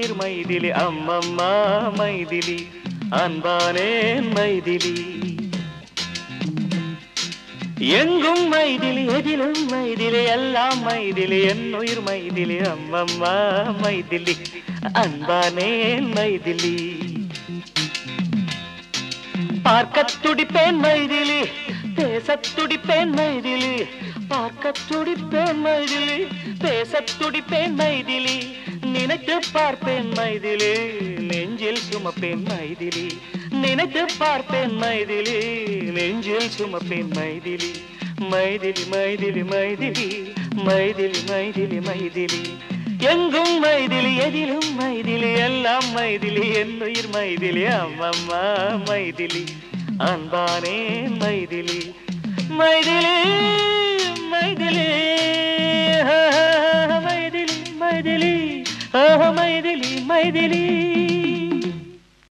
என்னுயிர் மைதிலி அம்மம்மா மைதிலி அன்பானேன் மைதிலி எங்கும் மைதிலி எதிலும் மைதிலி எல்லாம் மைதிலி என்னுயிர் மைதிலி அம்மம்மா மைதிலி அன்பானேன் மைதிலி பார்க்கத் துடிப்பேன் மைதிலி பேசத் துடிப்பேன் மைதிலி பார்க்கத் துடிப்பேன் மைதிலி பேசத் துடிப்பேன் மைதிலி நினைத்து பார்ப்பேன் மைதிலி நெஞ்சில் சுமப்பேன் மைதிலி நினைத்து பார்ப்பேன் மைதிலி நெஞ்சில் சுமப்பேன் மைதிலி மைதிலி மைதிலி மைதிலி மைதிலி மைதிலி மைதிலி எங்கும் மைதிலி எதிலும் மைதிலி எல்லாம் மைதிலி என்னுயிர் மைதிலி அம்மம்மா மைதிலி அன்பானே மைதிலி மைதிலி மைதிலி ஆஹா, மைதிலி மைதிலி ஆஹா, மைதிலி மைதிலி